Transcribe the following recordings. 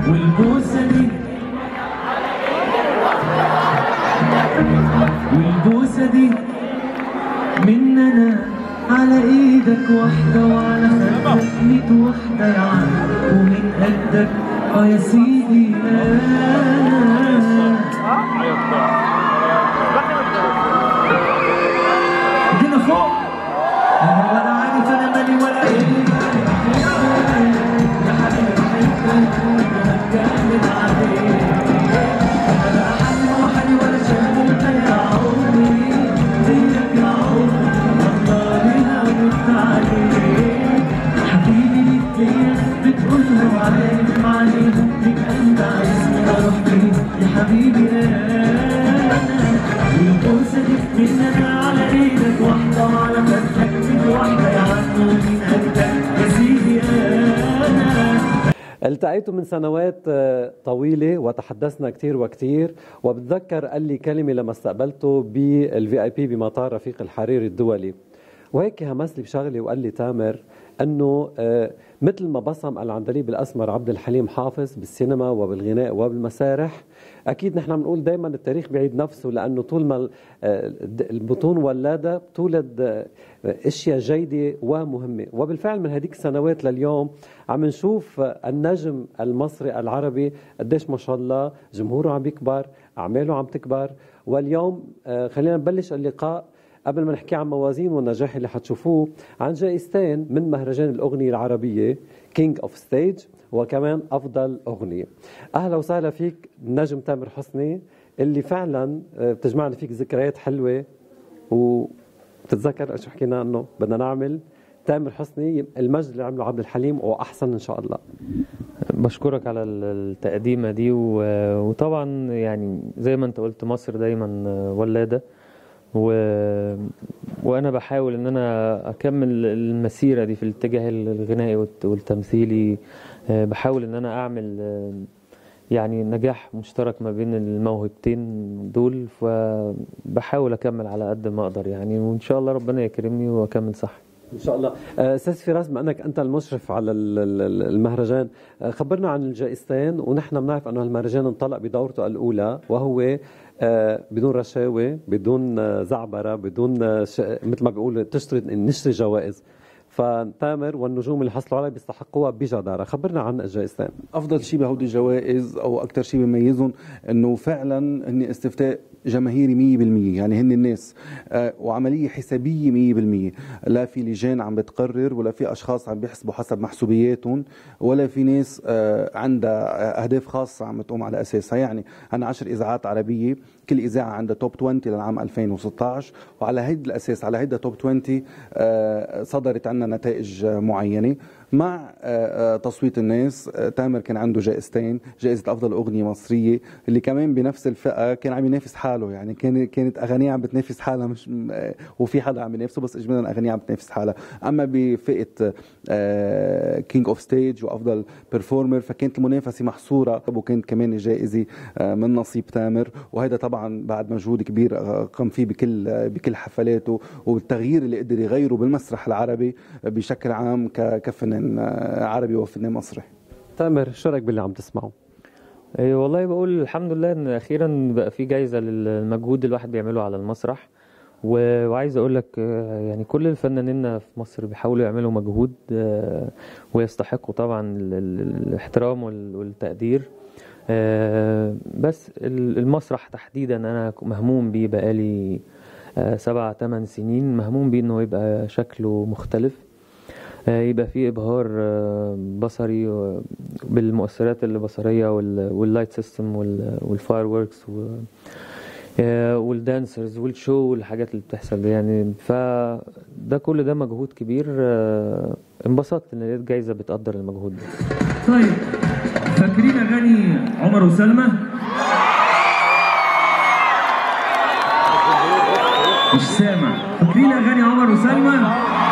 والبوسة دي والبوسة دي مننا على ايدك واحدة وعلى خدك ميت واحدة يا عم ومن قدك اه يا سيدي ايدينا فوق انا ولا عارف انا مالي ولا ايه يا حبيبي بحبك وهتكمل عليك انا حالي وحالي ولا شايف يا عمري زيك يا عمري والله انا مت عليك حبيبي ليك كتير بتقولها وعارف معانيها ليك انت عايزني اروح فين يا حبيبي انا والبوسه دي مننا على ايدك واحده وعلى خدك ميت واحده يا عم ومين قدك يا سيدي انا التقيت من سنوات آه، طويلة وتحدثنا كثير وكثير وبتذكر قال لي كلمة لما استقبلته بالفي اي بي بمطار رفيق الحريري الدولي وهيك همس لي بشغلة وقال لي تامر انه آه، مثل ما بصم العندليب الاسمر عبد الحليم حافظ بالسينما وبالغناء وبالمسارح اكيد نحن بنقول دائما التاريخ بيعيد نفسه لانه طول ما ال- آه، البطون ولاده بتولد آه، اشياء جيده ومهمه وبالفعل من هذيك السنوات لليوم عم نشوف آه، النجم المصري العربي قديش ما شاء الله جمهوره عم يكبر اعماله عم تكبر واليوم آه، خلينا نبلش اللقاء قبل ما نحكي عن موازين والنجاح اللي حتشوفوه عن جائزتين من مهرجان الأغنية العربية كينج اوف ستيج وكمان أفضل أغنية أهلا وسهلا فيك نجم تامر حسني اللي فعلا آه، بتجمعنا فيك ذكريات حلوة وبتتذكر شو حكينا انه بدنا نعمل تامر حسني المجد اللي عمله عبد الحليم واحسن ان شاء الله بشكرك على ال- التقديمة دي و- وطبعا يعني زي ما انت قلت مصر دايما ولادة و... وانا بحاول ان انا اكمل المسيرة دي في الاتجاه الغنائي والت- والتمثيلي آه، بحاول ان انا اعمل آه، يعني نجاح مشترك ما بين الموهبتين دول فبحاول اكمل على قد ما اقدر يعني وان شاء الله ربنا يكرمني واكمل صح ان شاء الله آه، استاذ فراس بما انك انت المشرف على ال- ال- ال- المهرجان آه، خبرنا عن الجائزتين ونحن بنعرف انه المهرجان انطلق بدورته الاولى وهو آه، بدون رشاوى بدون آه، زعبره بدون آه، ش- مثل ما بيقولوا تشتري نشتري جوائز فتامر والنجوم اللي حصلوا عليها بيستحقوها بجداره خبرنا عن الجائزتين افضل شيء بهودي الجوائز او اكثر شيء بيميزهم انه فعلا هن استفتاء جماهيري 100% يعني هن الناس آه وعمليه حسابيه 100% لا في لجان عم بتقرر ولا في اشخاص عم بيحسبوا حسب محسوبياتهم ولا في ناس آه عندها اهداف خاصه عم تقوم على اساسها يعني عندنا 10 اذاعات عربيه كل اذاعه عندها توب 20 للعام 2016 وعلى هيدا الاساس على هيدا توب 20 آه صدرت عنا نتائج آه، معينه مع آه، آه، تصويت الناس آه، تامر كان عنده جائزتين جائزة أفضل أغنية مصرية اللي كمان بنفس الفئة كان عم ينافس حاله يعني كان كانت أغانيه عم بتنافس حالها مش م- آه، وفي حدا عم ينافسه بس إجمالا أغانيه عم بتنافس حالها أما بفئة كينج أوف ستيج وأفضل بيرفورمر فكانت المنافسة محصورة وكانت كمان الجائزة آه، من نصيب تامر وهذا طبعا بعد مجهود كبير آه، قام فيه بكل آه، بكل حفلاته والتغيير اللي قدر يغيره بالمسرح العربي بشكل عام ك- كفنان آه، عربي وفنان مسرحي تامر شو رايك باللي عم تسمعه اي والله بقول الحمد لله ان اخيرا بقى في جايزه للمجهود اللي الواحد بيعمله على المسرح و- وعايز اقول لك آه، يعني كل الفنانين في مصر بيحاولوا يعملوا مجهود آه، ويستحقوا طبعا ال- ال- الاحترام وال- والتقدير آه، بس ال- المسرح تحديدا انا مهموم بيه بقالي آه، سبع ثمان سنين مهموم بيه انه يبقى شكله مختلف آه، يبقى فيه ابهار آه، بصري و- بالمؤثرات البصريه وال- واللايت سيستم وال- والفاير ووركس و- آه، والدانسرز والشو والحاجات اللي بتحصل دي يعني فده كل ده مجهود كبير آه، انبسطت ان لقيت جايزه بتقدر المجهود ده طيب فاكرين اغاني عمر وسلمى؟ مش سامع فاكرين اغاني عمر وسلمى؟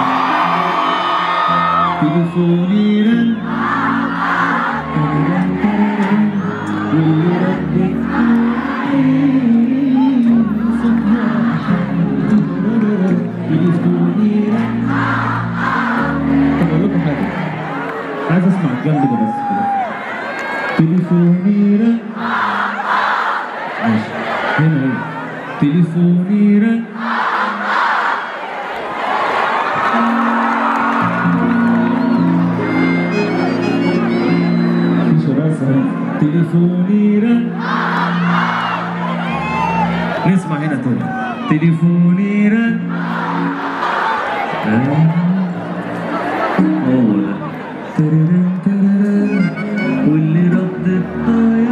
تليفوني رن واللي ردت صوتها تليفوني رن طب اقول لكم حاجه عايز اسمع الجنب ده بس كده تليفوني رن ماشي هنا هنا تليفوني رن في شراسة تليفوني رن نسمع هنا تاني تليفوني رن آه. هو ده تررن تررن واللي ردت ضايع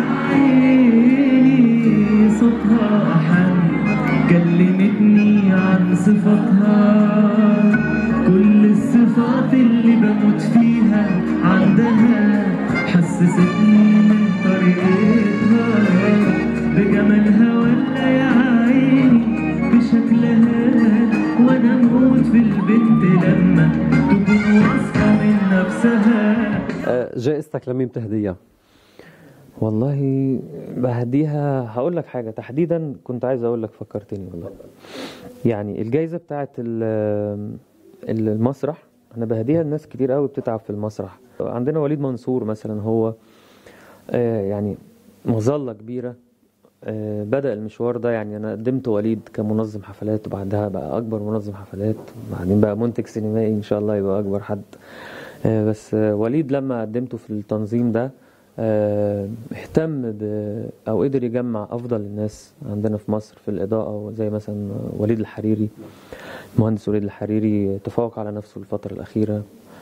عيني صوتها حن كلمتني عن صفاتها كل الصفات اللي بموت فيها عندها حسستني من طريقتها بجمالها ولا يا عيني بشكلها وانا اموت في البنت لما تكون واثقه من نفسها آه، جائزتك لمين بتهديها؟ والله بهديها هقول لك حاجة تحديدا كنت عايز اقول لك فكرتني والله يعني الجايزة بتاعت ال- ال- المسرح انا بهديها لناس كتير قوي بتتعب في المسرح عندنا وليد منصور مثلا هو آه، يعني مظلة كبيرة آه، بدأ المشوار ده يعني أنا قدمت وليد كمنظم حفلات وبعدها بقى أكبر منظم حفلات وبعدين بقى منتج سينمائي إن شاء الله يبقى أكبر حد آه، بس آه، وليد لما قدمته في التنظيم ده آه، اهتم ب أو قدر يجمع أفضل الناس عندنا في مصر في الإضاءة زي مثلا وليد الحريري المهندس وليد الحريري تفوق على نفسه الفترة الأخيرة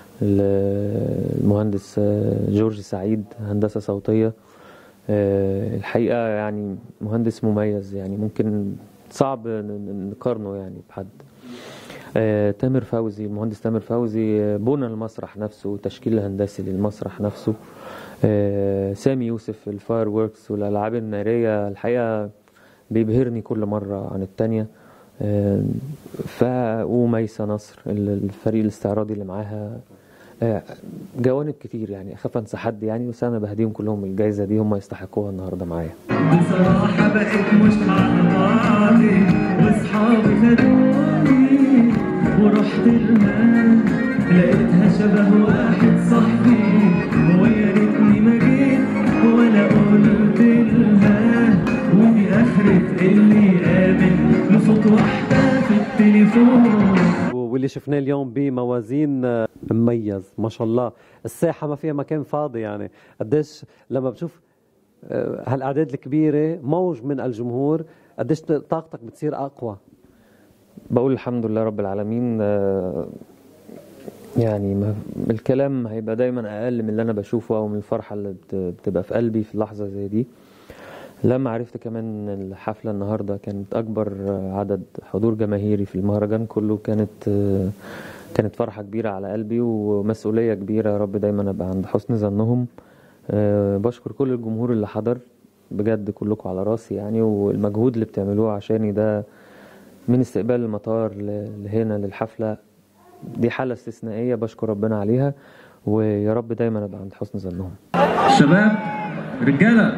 المهندس آه، جورج سعيد هندسة صوتية آه، الحقيقة يعني مهندس مميز يعني ممكن صعب ن- ن- نقارنه يعني بحد آه، تامر فوزي المهندس تامر فوزي آه، بنى المسرح نفسه وتشكيل الهندسي للمسرح نفسه آه، سامي يوسف الفاير ووركس والألعاب النارية الحقيقة بيبهرني كل مرة عن التانية آه، ف وميسة نصر ال- الفريق الاستعراضي اللي معاها آه، جوانب كتير يعني اخاف انسى حد يعني بس انا بهديهم كلهم الجايزه دي هم يستحقوها النهارده معايا بصراحة بقيت مش على بعضي واصحابي خدوني ورحت لها لقيتها شبه واحد صاحبي ويا ريتني ما جيت ولا قلت لها ودي اخرة اللي قابل لصوت واحدة في التليفون واللي شفناه اليوم بموازين آه، مميز ما شاء الله الساحة ما فيها مكان فاضي يعني قديش لما بشوف آه، هالأعداد الكبيرة موج من الجمهور قديش طاقتك بتصير أقوى بقول الحمد لله رب العالمين آه، يعني ما الكلام هيبقى دايما اقل من اللي انا بشوفه او من الفرحه اللي بت- بتبقى في قلبي في اللحظه زي دي لما عرفت كمان ان الحفله النهارده كانت اكبر عدد حضور جماهيري في المهرجان كله كانت آه، كانت فرحه كبيره على قلبي ومسؤوليه كبيره يا رب دايما ابقى عند حسن ظنهم آه، بشكر كل الجمهور اللي حضر بجد كلكم على راسي يعني والمجهود اللي بتعملوه عشاني ده من استقبال المطار ل- لهنا للحفلة دي حالة استثنائية بشكر ربنا عليها ويا رب دايما ابقى عند حسن ظنهم شباب رجالة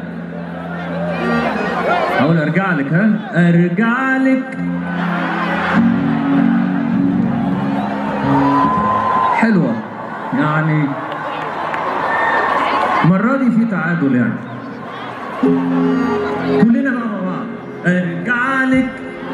هقول ارجع لك ها ارجع لك حلوة يعني المرة دي في تعادل يعني كلنا بقى مع بعض ارجع لك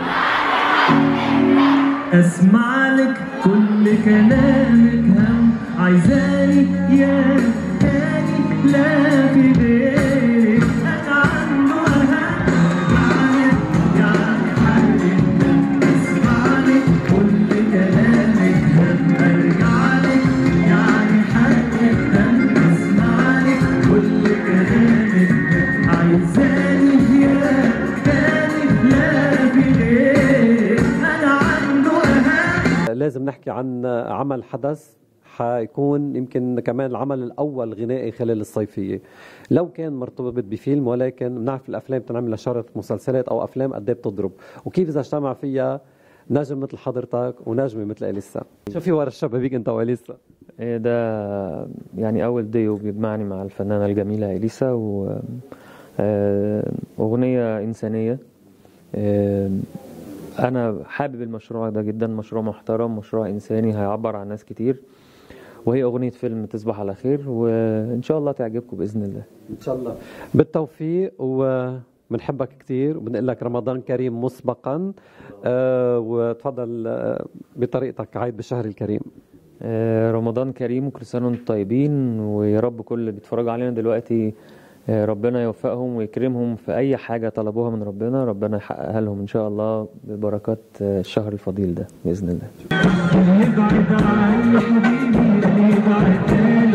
اسمع لك كل كلامك هم عايزاني يا تاني لا في غيرك انا عنده اهم يعني حبيبي اسمع لك كل كلامك هم ارجع لك يعني حبيبي اسمع لك كل كلامك هم عايزاني يا تاني لا في غيرك انا عنده اهم لازم نحكي عن عمل حدث حيكون يمكن كمان العمل الاول غنائي خلال الصيفيه لو كان مرتبط بفيلم ولكن بنعرف الافلام بتنعمل لشرط مسلسلات او افلام قد ايه بتضرب وكيف اذا اجتمع فيها نجم مثل حضرتك ونجمه مثل اليسا شو في ورا الشبابيك انت واليسا إيه ده يعني أول ديو بيجمعني مع الفنانة الجميلة إليسا و آه، أغنية إنسانية آه، أنا حابب المشروع ده جدا مشروع محترم مشروع إنساني هيعبر عن ناس كتير وهي اغنيه فيلم تصبح على خير وان شاء الله تعجبكم باذن الله ان شاء الله بالتوفيق وبنحبك كثير وبنقول لك رمضان كريم مسبقا آه وتفضل آه بطريقتك عيد بالشهر الكريم آه، رمضان كريم وكل سنه وانتم طيبين ويا رب كل اللي بيتفرجوا علينا دلوقتي آه، ربنا يوفقهم ويكرمهم في اي حاجه طلبوها من ربنا ربنا يحققها لهم ان شاء الله ببركات آه، الشهر الفضيل ده باذن الله اللي بعد عني حبيبي اللي بعد